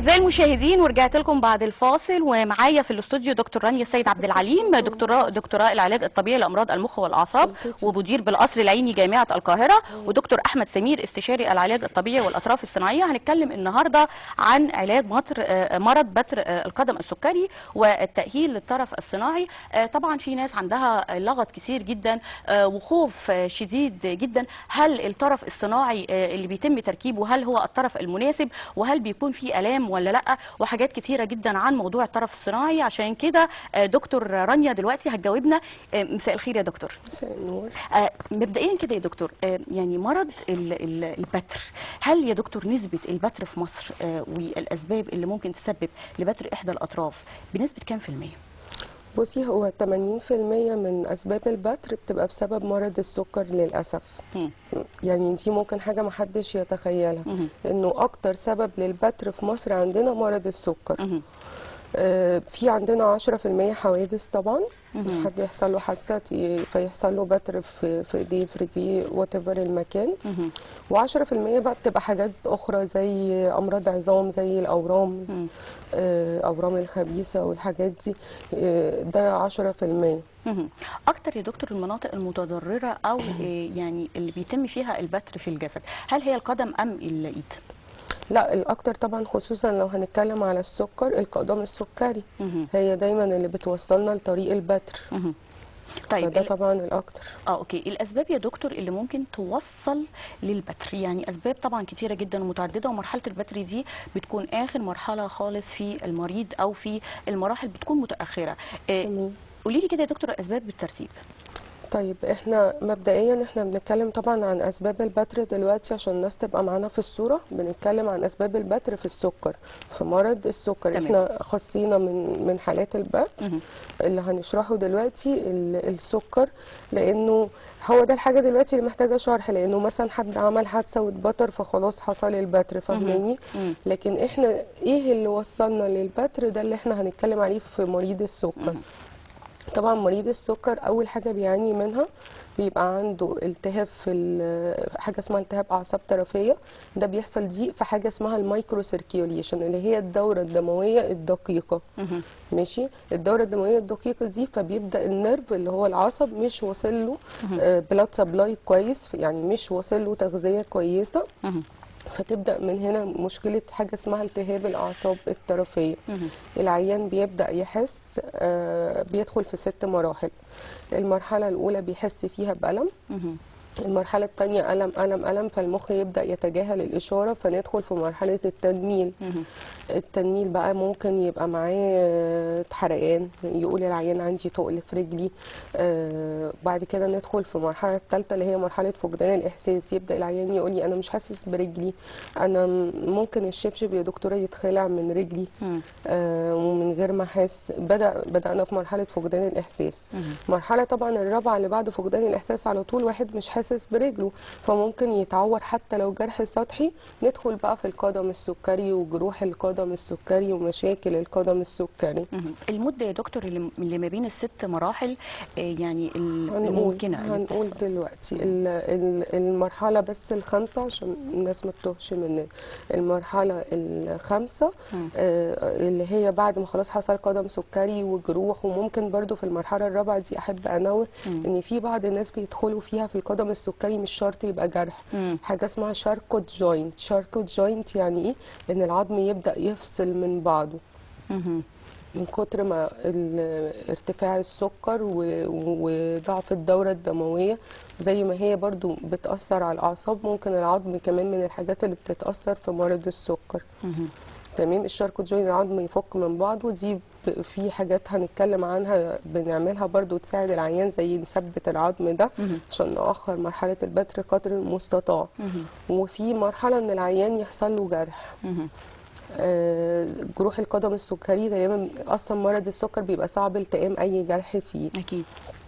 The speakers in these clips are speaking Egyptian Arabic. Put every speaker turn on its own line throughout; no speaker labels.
أعزائي المشاهدين ورجعت لكم بعد الفاصل ومعايا في الاستوديو دكتور رانيا السيد عبد العليم دكتوراه دكتوراه العلاج الطبيعي لأمراض المخ والأعصاب ومدير بالقصر العيني جامعة القاهرة ودكتور أحمد سمير استشاري العلاج الطبيعي والأطراف الصناعية هنتكلم النهاردة عن علاج مطر آه، مرض بتر آه، القدم السكري والتأهيل للطرف الصناعي آه، طبعا في ناس عندها لغط كتير جدا آه، وخوف آه، شديد جدا هل الطرف الصناعي آه، اللي بيتم تركيبه هل هو الطرف المناسب وهل بيكون في الام ولا لا وحاجات كتيره جدا عن موضوع الطرف الصناعي عشان كده آه، دكتور رانيا دلوقتي هتجاوبنا آه، مساء الخير يا دكتور
مساء النور
آه، مبدئيا كده يا دكتور آه، يعني مرض ال- ال- البتر هل يا دكتور نسبه البتر في مصر آه، والاسباب اللي ممكن تسبب لبتر احدى الاطراف بنسبه كام في الميه
بصي هو 80% من اسباب البتر بتبقى بسبب مرض السكر للاسف
مم.
يعني دي ممكن حاجه محدش يتخيلها
مهم.
انه اكتر سبب للبتر في مصر عندنا مرض السكر
مهم.
آه، في عندنا 10% حوادث طبعا
مهم.
حد يحصل له حادثه ي- فيحصل له بتر في في ايديه في رجليه وات المكان
مهم.
و10% بقى بتبقى حاجات اخرى زي امراض عظام زي الاورام
مم.
آه، اورام الخبيثه والحاجات دي آه، ده 10%
مهم. اكتر يا دكتور المناطق المتضرره او آه، يعني اللي بيتم فيها البتر في الجسد هل هي القدم ام الايد
لا الاكتر طبعا خصوصا لو هنتكلم على السكر القدم السكري
مهم.
هي دايما اللي بتوصلنا لطريق البتر
مهم. طيب
فده
ال-
طبعا الاكتر
اه اوكي الاسباب يا دكتور اللي ممكن توصل للبتر يعني اسباب طبعا كتيره جدا ومتعدده ومرحله البتر دي بتكون اخر مرحله خالص في المريض او في المراحل بتكون متاخره آه
تمام.
قولي لي كده يا دكتور الاسباب بالترتيب
طيب احنا مبدئيا احنا بنتكلم طبعا عن اسباب البتر دلوقتي عشان الناس تبقى معانا في الصوره بنتكلم عن اسباب البتر في السكر في مرض السكر
تمام.
احنا خاصينا من من حالات البتر
مهم.
اللي هنشرحه دلوقتي ال- السكر لانه هو ده الحاجه دلوقتي اللي محتاجه شرح لانه مثلا حد عمل حادثه واتبتر فخلاص حصل البتر فاهماني
مم.
لكن احنا ايه اللي وصلنا للبتر ده اللي احنا هنتكلم عليه في مريض السكر
مم.
طبعا مريض السكر اول حاجه بيعاني منها بيبقى عنده التهاب في ال- حاجه اسمها التهاب اعصاب طرفيه ده بيحصل ضيق في حاجه اسمها المايكرو سيركيوليشن اللي هي الدوره الدمويه الدقيقه
مهم.
ماشي الدوره الدمويه الدقيقه دي فبيبدا النيرف اللي هو العصب مش واصل له بلاد سبلاي كويس يعني مش واصل له تغذيه كويسه
مهم.
فتبدا من هنا مشكله حاجه اسمها التهاب الاعصاب الطرفيه
مهم.
العيان بيبدا يحس آه، بيدخل في ست مراحل المرحله الاولى بيحس فيها بالم
مهم.
المرحله الثانيه الم الم الم فالمخ يبدا يتجاهل الاشاره فندخل في مرحله التنميل
مهم.
التنميل بقى ممكن يبقى معاه حرقان يقول العيان عندي تقل في رجلي آه بعد كده ندخل في المرحله الثالثه اللي هي مرحله فقدان الاحساس يبدا العيان يقول لي انا مش حاسس برجلي انا م- ممكن الشبشب يا دكتوره يتخلع من رجلي
مم.
آه ومن غير ما احس بدا بدانا في مرحله فقدان الاحساس
مهم.
المرحله طبعا الرابعه اللي بعد فقدان الاحساس على طول واحد مش حاسس برجله فممكن يتعور حتى لو جرح سطحي ندخل بقى في القدم السكري وجروح القدم السكري ومشاكل القدم السكري
مهم. المده يا دكتور اللي اللي ما بين الست مراحل آه، يعني ال-
هنقول
الممكنه اللي
هنقول
بتحصل.
دلوقتي ال- ال- المرحله بس الخامسه عشان الناس ما تتوهش مننا المرحله الخامسه
مم.
آه، اللي هي بعد ما خلاص حصل قدم سكري وجروح وممكن برضو في المرحله الرابعه دي احب انوه
مم.
ان في بعض الناس بيدخلوا فيها في القدم السكري مش شرط يبقى جرح
مم.
حاجه اسمها شاركوت جوينت شاركوت جوينت يعني ايه ان العظم يبدا يفصل من بعضه
مهم.
من كتر ما ال- ارتفاع السكر و- و- وضعف الدورة الدموية زي ما هي برضو بتأثر على الأعصاب ممكن العظم كمان من الحاجات اللي بتتأثر في مرض السكر
مهم.
تمام الشاركوت جوين العظم يفك من بعضه دي ب- في حاجات هنتكلم عنها بنعملها برضو تساعد العيان زي نثبت العظم ده
مهم.
عشان نأخر مرحلة البتر قدر المستطاع
مهم.
وفي مرحلة ان العيان يحصل له جرح
مهم.
آه، جروح القدم السكري غالبا اصلا مرض السكر بيبقى صعب التئام اي جرح فيه
اكيد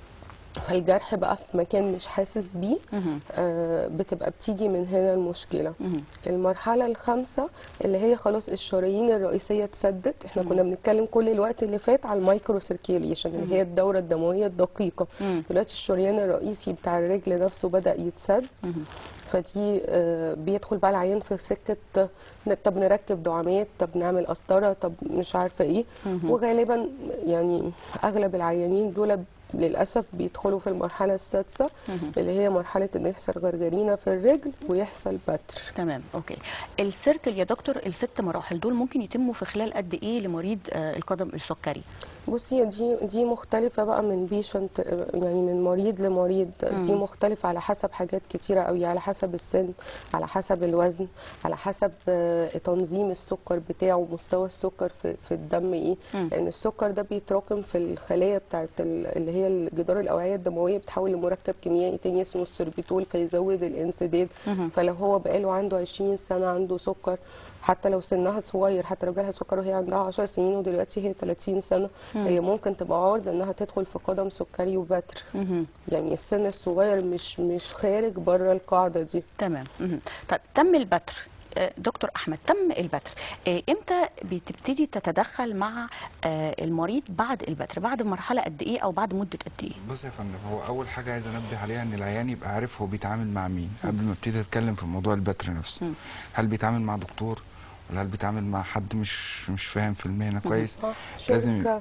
فالجرح بقى في مكان مش حاسس بيه
مهم.
آه، بتبقى بتيجي من هنا المشكله
مهم.
المرحله الخامسه اللي هي خلاص الشرايين الرئيسيه اتسدت احنا كنا بنتكلم كل الوقت اللي فات على المايكرو سيركيوليشن اللي هي الدوره الدمويه الدقيقه
مم.
دلوقتي الشريان الرئيسي بتاع الرجل نفسه بدا يتسد
مهم.
فدي آه، بيدخل بقى العيان في سكه ن- طب نركب دعامات طب نعمل قسطره طب مش عارفه ايه وغالبا يعني اغلب العيانين دول للاسف بيدخلوا في المرحله السادسه اللي هي مرحله ان يحصل غرغرينه في الرجل ويحصل بتر
تمام اوكي السيركل يا دكتور الست مراحل دول ممكن يتموا في خلال قد ايه لمريض آه، القدم السكري
بصي يا دي دي مختلفة بقى من بيشنت يعني من مريض لمريض دي مختلفة على حسب حاجات كتيرة قوي على حسب السن على حسب الوزن على حسب آه، تنظيم السكر بتاعه مستوى السكر في, في الدم ايه
مم.
لان السكر ده بيتراكم في الخلايا بتاعت ال- اللي هي الجدار الاوعية الدموية بتحول لمركب كيميائي تاني اسمه السوربيتول فيزود الانسداد
مهم.
فلو هو بقاله عنده 20 سنة عنده سكر حتى لو سنها صغير حتى لو جالها سكر وهي عندها 10 سنين ودلوقتي هي 30 سنة هي ممكن تبقى عارضة انها تدخل في قدم سكري وبتر
مهم.
يعني السن الصغير مش مش خارج بره القاعدة دي
تمام مهم. طب تم البتر آه، دكتور احمد تم البتر آه، امتى بتبتدي تتدخل مع آه، المريض بعد البتر بعد مرحله قد ايه او بعد مده قد ايه
بص يا فندم هو اول حاجه عايز انبه عليها ان العيان يبقى عارف هو بيتعامل مع مين قبل ما ابتدي اتكلم في موضوع البتر نفسه هل بيتعامل مع دكتور ولا هل بيتعامل مع حد مش مش فاهم في المهنه كويس
آه،
لازم
شركة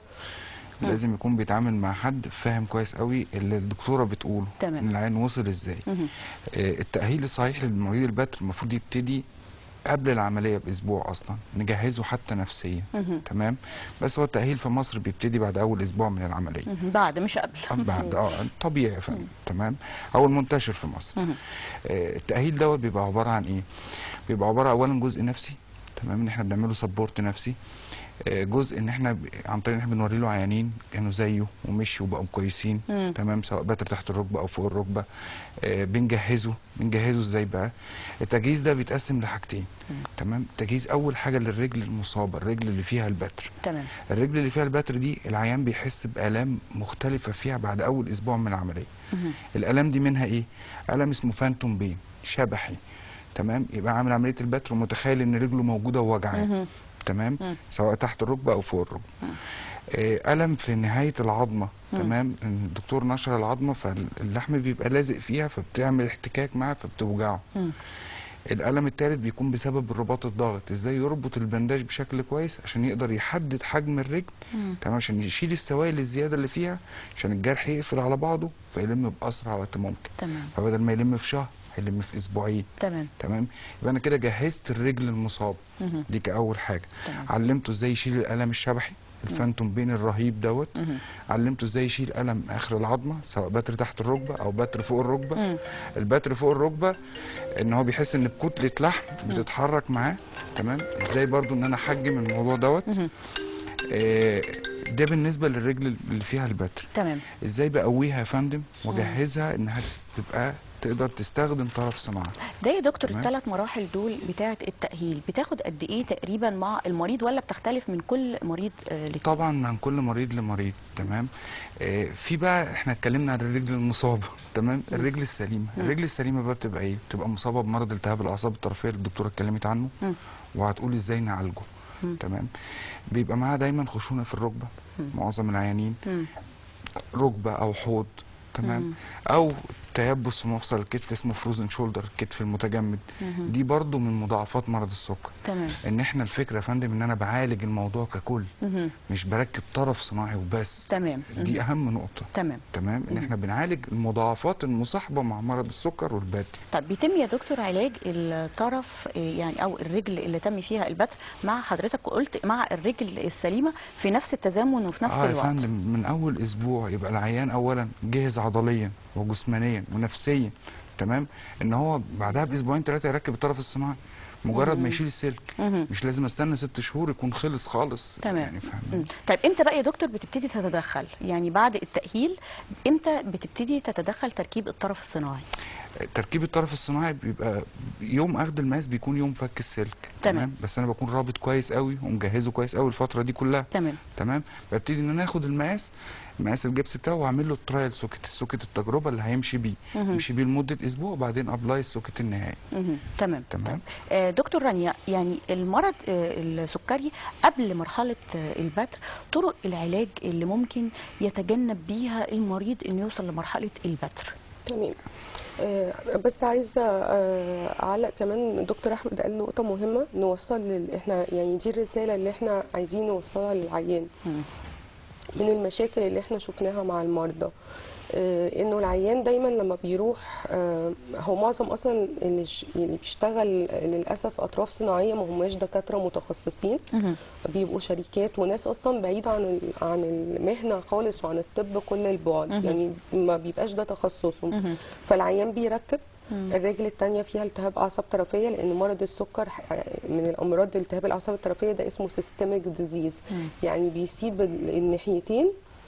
لازم يكون بيتعامل مع حد فاهم كويس قوي اللي الدكتوره بتقوله
تمام.
ان العيان وصل ازاي
مهم.
آه، التاهيل الصحيح للمريض البتر المفروض يبتدي قبل العمليه باسبوع اصلا نجهزه حتى نفسيا
مهم.
تمام بس هو التاهيل في مصر بيبتدي بعد اول اسبوع من العمليه
مهم. بعد مش قبل
آه، بعد اه طبيعي فعلا تمام او المنتشر في مصر
مهم.
آه، التاهيل دوت بيبقى عباره عن ايه بيبقى عباره اولا جزء نفسي تمام ان احنا بنعمله سبورت نفسي آه، جزء ان احنا ب- عن طريق ان احنا بنوري له عيانين كانوا زيه ومشوا وبقوا كويسين
مم.
تمام سواء باتر تحت الركبه او فوق الركبه آه، بنجهزه بنجهزه ازاي بقى التجهيز ده بيتقسم لحاجتين تمام تجهيز اول حاجه للرجل المصابه الرجل اللي فيها البتر
تمام
الرجل اللي فيها البتر دي العيان بيحس بآلام مختلفة فيها بعد أول أسبوع من العملية
مهم.
الآلام دي منها إيه؟ ألم اسمه فانتوم بين شبحي تمام يبقى عامل عملية البتر ومتخيل إن رجله موجودة ووجعاه
مهم.
تمام
مم.
سواء تحت الركبة أو فوق الركبة آه، ألم في نهاية العظمة تمام الدكتور نشر العظمة فاللحم بيبقى لازق فيها فبتعمل احتكاك معاه فبتوجعه
مم.
الألم الثالث بيكون بسبب الرباط الضاغط ازاي يربط البنداج بشكل كويس عشان يقدر يحدد حجم الرجل
مم.
تمام عشان يشيل السوائل الزياده اللي فيها عشان الجرح يقفل على بعضه فيلم باسرع وقت ممكن
تمام
فبدل ما يلم في شهر هيلم في اسبوعين
تمام
تمام يبقى انا كده جهزت الرجل المصاب
مهم.
دي كاول حاجه
تمام.
علمته ازاي يشيل الالم الشبحي الفانتوم بين الرهيب دوت
مهم.
علمته ازاي يشيل الم اخر العظمه سواء بتر تحت الركبه او بتر فوق الركبه
مم.
البتر فوق الركبه ان هو بيحس ان بكتله لحم بتتحرك معاه تمام ازاي برضو ان انا احجم الموضوع دوت
مهم.
آه، ده بالنسبه للرجل اللي فيها البتر
تمام
ازاي بقويها يا فندم واجهزها انها تس- تبقى تقدر تستخدم طرف صناعي
ده يا دكتور
تمام.
الثلاث مراحل دول بتاعه التأهيل بتاخد قد ايه تقريبا مع المريض ولا بتختلف من كل مريض آه للتاني؟
طبعا من كل مريض لمريض تمام آه في بقى احنا اتكلمنا عن الرجل المصابه تمام الرجل السليمه الرجل السليمه بقى بتبقى ايه بتبقى مصابه بمرض التهاب الاعصاب الطرفيه اللي الدكتوره اتكلمت عنه
مم.
وهتقول ازاي نعالجه
مم.
تمام بيبقى معاها دايما خشونه في الركبه معظم العيانين
مم.
ركبه او حوض تمام او تيبس في مفصل الكتف اسمه فروزن شولدر الكتف المتجمد
مهم.
دي برضو من مضاعفات مرض السكر
تمام
ان احنا الفكره يا فندم ان انا بعالج الموضوع ككل
مهم.
مش بركب طرف صناعي وبس
تمام
دي اهم نقطه
تمام
تمام ان احنا بنعالج المضاعفات المصاحبه مع مرض السكر والبتر
طب بيتم يا دكتور علاج الطرف آه، يعني او الرجل اللي تم فيها البتر مع حضرتك قلت مع الرجل السليمه في نفس التزامن وفي نفس
اه يا
الوقت
فندم من اول اسبوع يبقى العيان اولا جاهز عضليا وجسمانيا ونفسيا تمام ان هو بعدها باسبوعين ثلاثه يركب الطرف الصناعي مجرد ما يشيل السلك
مهم.
مش لازم استنى ست شهور يكون خلص خالص
تمام
يعني فاهم
مم. طيب امتى بقى يا دكتور بتبتدي تتدخل يعني بعد التأهيل امتى بتبتدي تتدخل تركيب الطرف الصناعي
تركيب الطرف الصناعي بيبقى يوم اخذ المقاس بيكون يوم فك السلك
تمام.
بس انا بكون رابط كويس قوي ومجهزه كويس قوي الفتره دي كلها
تمام
تمام ببتدي ان انا اخد المقاس مقاس الجبس بتاعه واعمل له الترايل سوكت السوكت التجربه اللي هيمشي بيه
مهم.
يمشي بيه لمده اسبوع وبعدين ابلاي السوكت النهائي
مهم. تمام
تمام.
آه، دكتور رانيا يعني المرض آه، السكري قبل مرحله آه، البتر طرق العلاج اللي ممكن يتجنب بيها المريض انه يوصل لمرحله البتر
تمام آه، بس عايزه آه، اعلق كمان دكتور احمد قال نقطه مهمه نوصل لل... احنا يعني دي الرساله اللي احنا عايزين نوصلها للعيان من المشاكل اللي احنا شفناها مع المرضى آه، انه العيان دايما لما بيروح آه، هو معظم اصلا اللي, ش... اللي بيشتغل للاسف اطراف صناعيه ما هماش دكاتره متخصصين بيبقوا شركات وناس اصلا بعيده عن ال... عن المهنه خالص وعن الطب كل البعد يعني ما بيبقاش ده تخصصهم فالعيان بيركب الرجل التانية فيها التهاب أعصاب طرفية لأن مرض السكر ح- من الأمراض التهاب الأعصاب الطرفية ده اسمه سيستميك ديزيز يعني بيسيب ال- الناحيتين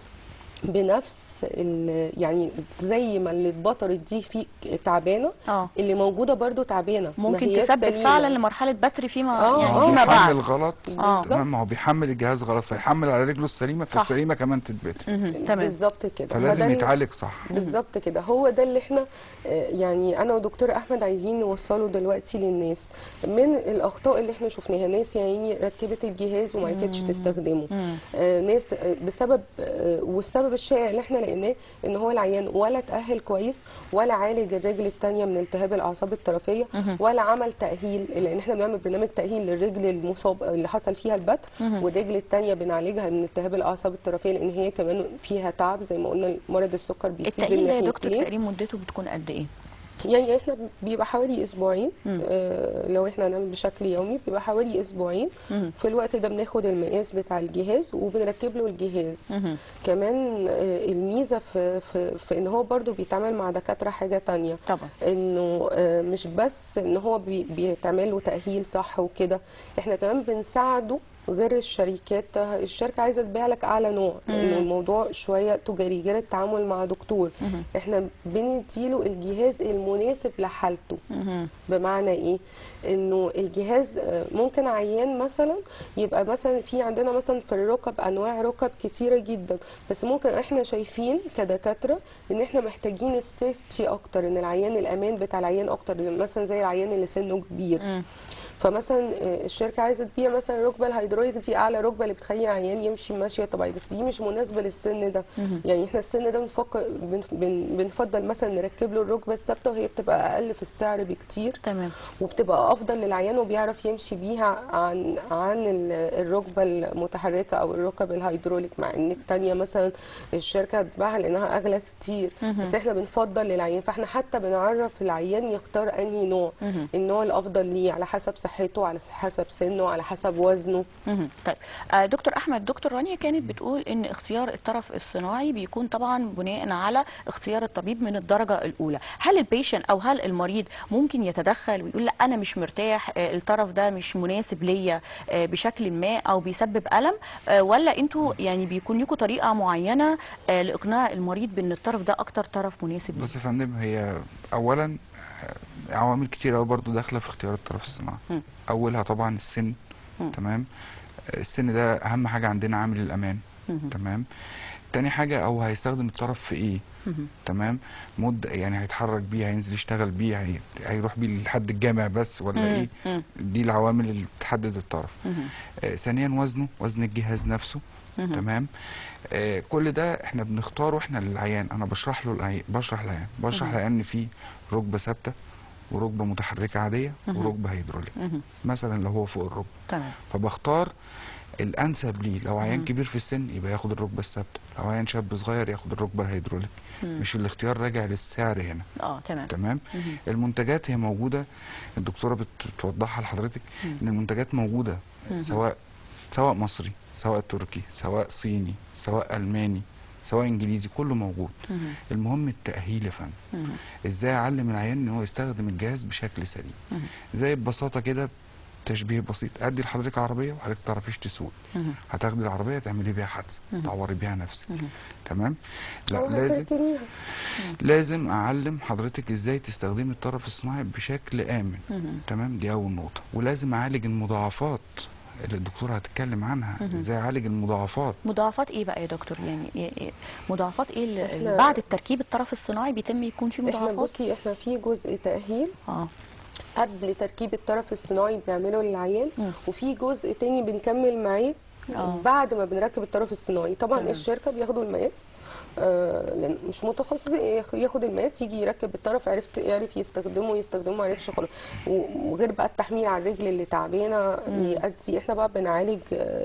بنفس ال- يعني زي ما اللي اتبطرت دي فيك تعبانه
اه
اللي موجوده برضو تعبانه ما
ممكن
هياش
تسبب
سليمة.
فعلا لمرحله بتر فيما
آه،
يعني
آه.
فيما
بيحمل
بعد
غلط
آه.
تمام ما هو بيحمل الجهاز غلط فيحمل على رجله السليمه
صح.
فالسليمه كمان تتبتر
مهم. تمام
بالظبط كده
فلازم
فده ال-
يتعالج صح
بالظبط كده هو ده اللي احنا آه، يعني انا ودكتور احمد عايزين نوصله دلوقتي للناس من الاخطاء اللي احنا شفناها ناس يعني ركبت الجهاز وما عرفتش تستخدمه آه، ناس آه، بسبب آه، والسبب الشائع اللي احنا لقيناه ان هو العيان ولا تاهل كويس ولا عالج الرجل الثانيه من التهاب الاعصاب الطرفيه ولا عمل تاهيل لان احنا بنعمل برنامج تاهيل للرجل المصاب اللي حصل فيها البتر والرجل الثانيه بنعالجها من التهاب الاعصاب الطرفيه لان هي كمان فيها تعب زي ما قلنا مرض السكر بيسيب
التأهيل ده يا دكتور
الناحيتين
تقريبا مدته بتكون قد ايه؟
يعني احنا بيبقى حوالي اسبوعين آه لو احنا هنعمل بشكل يومي بيبقى حوالي اسبوعين
مم.
في الوقت ده بناخد المقاس بتاع الجهاز وبنركب له الجهاز
مهم.
كمان آه الميزه في, في في ان هو برضو بيتعامل مع دكاتره حاجه تانية
طبعا
انه آه، مش بس ان هو بي- بيتعمل له تاهيل صح وكده احنا كمان بنساعده غير الشركات الشركه عايزه تبيع لك اعلى نوع لانه الموضوع شويه تجاري غير التعامل مع دكتور احنا بنديله الجهاز المناسب لحالته
مهم.
بمعنى ايه انه الجهاز آه، ممكن عيان مثلا يبقى مثلا في عندنا مثلا في الركب انواع ركب كتيره جدا بس ممكن احنا شايفين كدكاتره ان احنا محتاجين السيفتي اكتر ان العيان الامان بتاع العيان اكتر مثلا زي العيان اللي سنه كبير
مم.
فمثلا آه، الشركه عايزه تبيع مثلا الركبه الهيدروليك دي اعلى ركبه اللي بتخلي العيان يمشي ماشيه طبيعي بس دي مش مناسبه للسن ده يعني احنا السن ده بنفكر بن- بن- بنفضل مثلا نركب له الركبه الثابته وهي بتبقى اقل في السعر بكتير
تمام
وبتبقى افضل للعيان وبيعرف يمشي بيها عن عن ال- الركبه المتحركه او الركب الهيدروليك مع ان التانية مثلا الشركه بتبيعها لانها اغلى كتير بس احنا بنفضل للعيان فاحنا حتى بنعرف العيان يختار انهي نوع النوع الافضل ليه على حسب صحته على حسب سنه على حسب وزنه
مهم. طيب آه، دكتور احمد دكتور رانيا كانت بتقول ان اختيار الطرف الصناعي بيكون طبعا بناء على اختيار الطبيب من الدرجه الاولى هل البيشن او هل المريض ممكن يتدخل ويقول لا انا مش مرتاح آه، الطرف ده مش مناسب ليا آه، بشكل ما او بيسبب الم آه، ولا انتوا يعني بيكون لكم طريقه معينه آه، لاقناع المريض بان الطرف ده اكتر طرف مناسب ليه
بص يا فندم هي اولا آه، عوامل كتير قوي برضو داخله في اختيار الطرف الصناعي
مم.
اولها طبعا السن
مم.
تمام آه، السن ده اهم حاجه عندنا عامل الامان
مهم.
تمام تاني حاجه او هيستخدم الطرف في ايه
مهم.
تمام مده يعني هيتحرك بيه هينزل يشتغل بيه هي... هيروح بيه لحد الجامع بس ولا
مم.
ايه
مم.
دي العوامل اللي تحدد الطرف
مهم.
آه ثانيا وزنه وزن الجهاز نفسه
مهم.
تمام آه كل ده احنا بنختاره احنا للعيان انا بشرح له العيان بشرح العيان بشرح العيان ان في ركبه ثابته وركبه متحركه عاديه وركبه هيدروليك
مهم.
مثلا لو هو فوق الركبه
تمام
فبختار الانسب ليه لو عيان كبير في السن يبقى ياخد الركبه الثابته لو عيان شاب صغير ياخد الركبه الهيدروليك مش الاختيار راجع للسعر هنا
اه تمام
تمام المنتجات هي موجوده الدكتوره بت- بتوضحها لحضرتك ان المنتجات موجوده سواء سواء مصري سواء تركي سواء صيني سواء الماني سواء انجليزي كله موجود المهم التاهيل يا فندم
مهم.
ازاي اعلم العيان ان هو يستخدم الجهاز بشكل سليم زي ببساطه كده تشبيه بسيط ادي لحضرتك عربيه وحضرتك تعرفيش تسوق
مهم.
هتاخدي العربيه تعملي بيها حادثه تعوري بيها نفسك تمام لا
أو
لازم
هتركنيها.
لازم اعلم حضرتك ازاي تستخدمي الطرف الصناعي بشكل امن تمام دي اول نقطه ولازم اعالج المضاعفات اللي الدكتوره هتتكلم عنها ازاي اعالج المضاعفات
مضاعفات ايه بقى يا دكتور يعني إيه- إيه- مضاعفات ايه اللي- اللي
إحنا-
بعد التركيب الطرف الصناعي بيتم يكون فيه
احنا
مضاعفات
بصي احنا في جزء تاهيل
اه
قبل تركيب الطرف الصناعي بنعمله للعيان
مم.
وفي جزء تاني بنكمل معاه
آه.
بعد ما بنركب الطرف الصناعي طبعا
تمام.
الشركه بياخدوا المقاس آه لان مش متخصص ياخ- ياخد المقاس يجي يركب الطرف عرفت يعرف يستخدمه يستخدمه ما عرفش خلاص و- وغير بقى التحميل على الرجل اللي تعبانه يؤدي احنا بقى بنعالج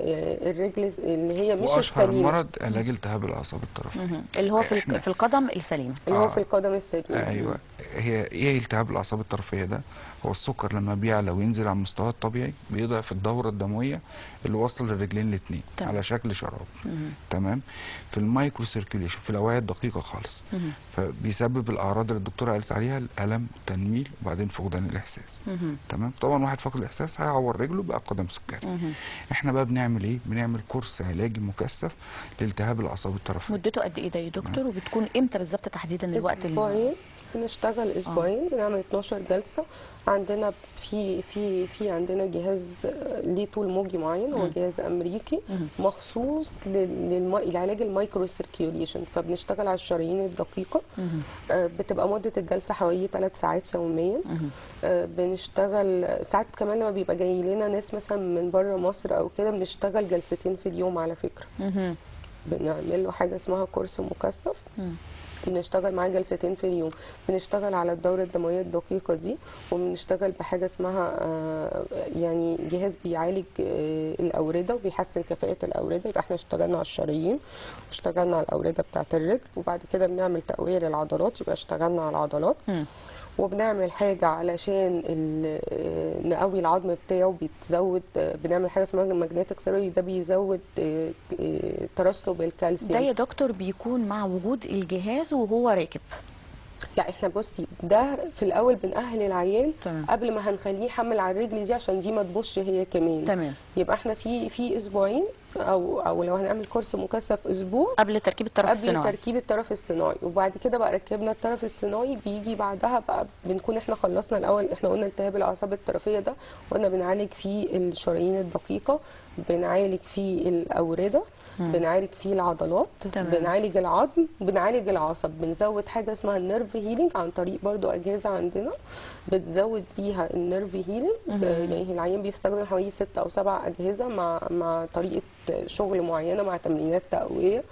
آه الرجل اللي هي مش
واشهر
السليمه
مرض علاج التهاب الاعصاب الطرفيه
مهم. اللي هو في الك-
إحنا-
في القدم السليمه
اللي هو
آه.
في القدم السليمه
ايوه هي ايه التهاب الاعصاب الطرفيه ده هو السكر لما بيعلى وينزل عن مستواه الطبيعي بيضعف الدوره الدمويه اللي واصله للرجلين الاثنين
تمام.
على شكل شراب تمام في المايكرو سيركيوليشن في الاوعيه الدقيقه خالص
مهم.
فبيسبب الاعراض اللي الدكتوره قالت عليها الالم تنميل وبعدين فقدان الاحساس
مهم.
تمام طبعا واحد فقد الاحساس هيعور رجله بقى قدم سكري
مهم.
احنا بقى بنعمل ايه بنعمل كورس علاجي مكثف لالتهاب الاعصاب الطرفيه
مدته قد ايه ده يا دكتور وبتكون امتى بالظبط تحديدا الوقت اللي
اسبوعين بنشتغل اسبوعين بنعمل 12 جلسه عندنا في في في عندنا جهاز آه، ليه طول موجي معين هو جهاز امريكي مخصوص لل- للم- لعلاج المايكرو سيركيوليشن فبنشتغل على الشرايين الدقيقه
مهم.
آه، بتبقى مده الجلسه حوالي 3 ساعات يوميا
مهم.
آه، بنشتغل ساعات كمان لما بيبقى جاي لنا ناس مثلا من بره مصر او كده بنشتغل جلستين في اليوم على فكره
مهم.
بنعمل له حاجه اسمها كورس مكثف
مم.
بنشتغل معاه جلستين في اليوم بنشتغل على الدورة الدموية الدقيقة دي وبنشتغل بحاجة اسمها آه، يعني جهاز بيعالج آه، الأوردة وبيحسن كفاءة الأوردة يبقى احنا اشتغلنا على الشرايين واشتغلنا على الأوردة بتاعة الرجل وبعد كده بنعمل تقوية للعضلات يبقى اشتغلنا على العضلات
مم.
وبنعمل حاجة علشان ال- آه، نقوي العظم بتاعه بيتزود آه، بنعمل حاجة اسمها ماجنتيك سيرجري ده بيزود آه، آه، ترسب الكالسيوم
ده يا دكتور بيكون مع وجود الجهاز وهو راكب
لا احنا بصي ده في الاول بنأهل العيان
تمام.
قبل ما هنخليه يحمل على الرجل دي عشان دي ما تبصش هي كمان
تمام
يبقى احنا في في اسبوعين او او لو هنعمل كورس مكثف اسبوع
قبل تركيب الطرف
قبل
الصناعي
تركيب الطرف الصناعي وبعد كده بقى ركبنا الطرف الصناعي بيجي بعدها بقى بنكون احنا خلصنا الاول احنا قلنا التهاب الاعصاب الطرفيه ده قلنا بنعالج فيه الشرايين الدقيقه بنعالج فيه الاورده بنعالج فيه العضلات
تمام.
بنعالج العظم بنعالج العصب بنزود حاجه اسمها النيرف هيلينج عن طريق برضو اجهزه عندنا بتزود بيها النيرف هيلينج آه، يعني العيان بيستخدم حوالي ست او سبع اجهزه مع مع طريقه شغل معينه مع تمرينات تقويه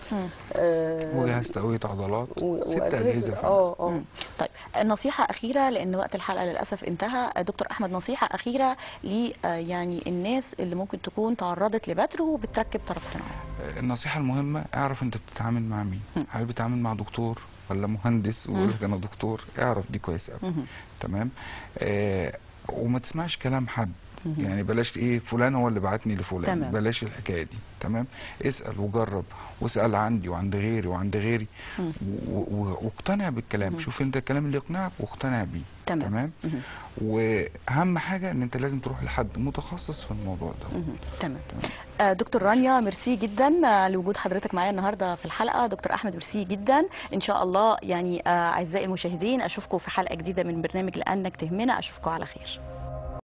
آه،
وجهاز تقويه عضلات
و-
ست
وأجهزة-
اجهزه فعلا.
اه اه
مم. طيب نصيحة أخيرة لأن وقت الحلقة للأسف انتهى دكتور أحمد نصيحة أخيرة ل آه، يعني الناس اللي ممكن تكون تعرضت لبتر وبتركب طرف صناعي
النصيحة المهمة اعرف انت بتتعامل مع مين هل بتتعامل مع دكتور ولا مهندس ويقول لك انا دكتور اعرف دي كويس قوي تمام آه وما تسمعش كلام حد يعني بلاش ايه فلان هو اللي بعتني لفلان
تمام.
بلاش الحكايه دي تمام اسال وجرب واسال عندي وعند غيري وعند غيري و- و- واقتنع بالكلام شوف انت الكلام اللي يقنعك واقتنع بيه
تمام.
تمام واهم حاجه ان انت لازم تروح لحد متخصص في الموضوع ده
مهم. تمام آه، دكتور رانيا ميرسي جدا آه، لوجود حضرتك معايا النهارده في الحلقه دكتور احمد ميرسي جدا ان شاء الله يعني آه، اعزائي المشاهدين اشوفكم في حلقه جديده من برنامج لانك تهمنا اشوفكم على خير